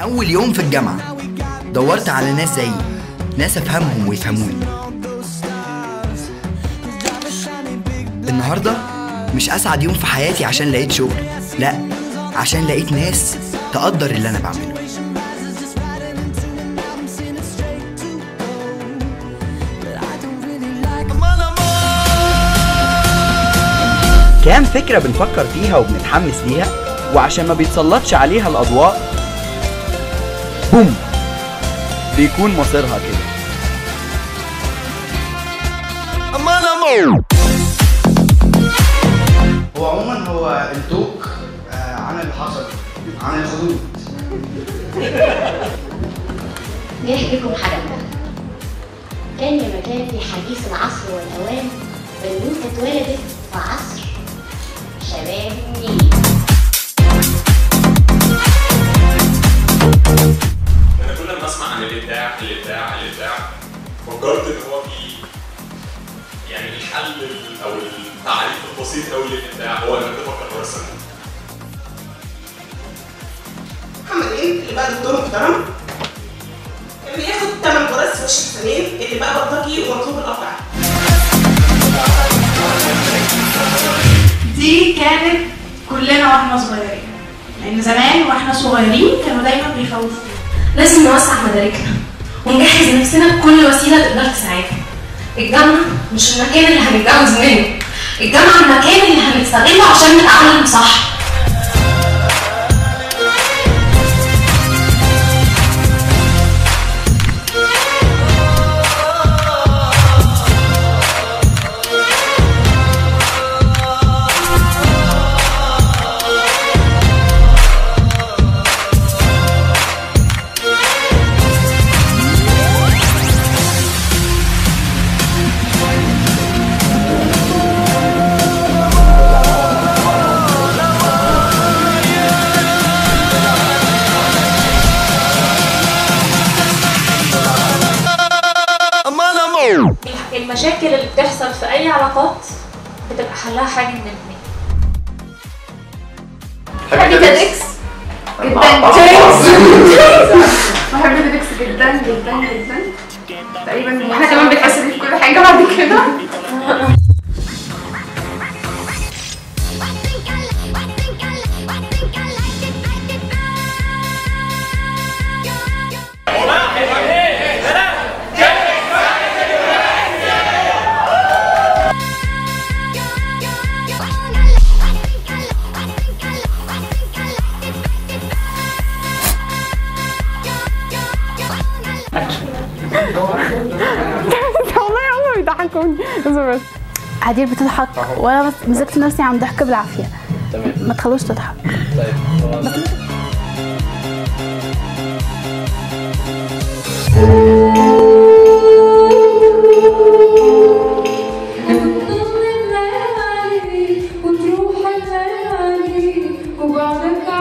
أول يوم في الجامعة دورت على ناس زيي ناس أفهمهم ويفهموني النهاردة مش أسعد يوم في حياتي عشان لقيت شغل لا عشان لقيت ناس تقدر اللي أنا بعمله كام فكرة بنفكر فيها وبنتحمس ليها وعشان ما بيتسلطش عليها الأضواء بوم بيكون مصيرها كده هو عموما هو التوك آه، عن اللي حصل عن الخدود نحكي لكم حاجة كان يا مكان في حديث العصر والأوان بنوتة اتولدت في عصر شباب النيل انا كل ما اسمع عن الابداع الابداع الابداع فكرت ان هو في يعني الحل ال- او التعريف البسيط قوي للابداع هو انك تفكر بره الصندوق محمد ايه اللي بقى دكتور محترم اللي ياخد 8 جرس في وش السنين اللي بقى بلطجي ومطلوب القطع دي كانت كلنا واحنا صغيرين لان زمان واحنا صغيرين كانوا دايما بيخوفونا لازم نوسع مداركنا ونجهز نفسنا بكل وسيله تقدر تساعدنا الجامعه مش المكان اللي هنتجوز منه الجامعه المكان اللي هنستغله عشان نتعلم صح المشاكل اللي بتحصل في اي علاقات بتبقى حلها حاجه من الاثنين بحب تيدكس جدا بحب تيدكس جدا جدا جدا تقريبا واحنا كمان بنحس بيه في كل حاجه بعد كده والله هم بيضحكوني اصبر بس عديل بتضحك وانا بس مسكت نفسي عن ضحك بالعافيه تمام ما تخلوش تضحك طيب خلاص وتروح الليالي وبعدك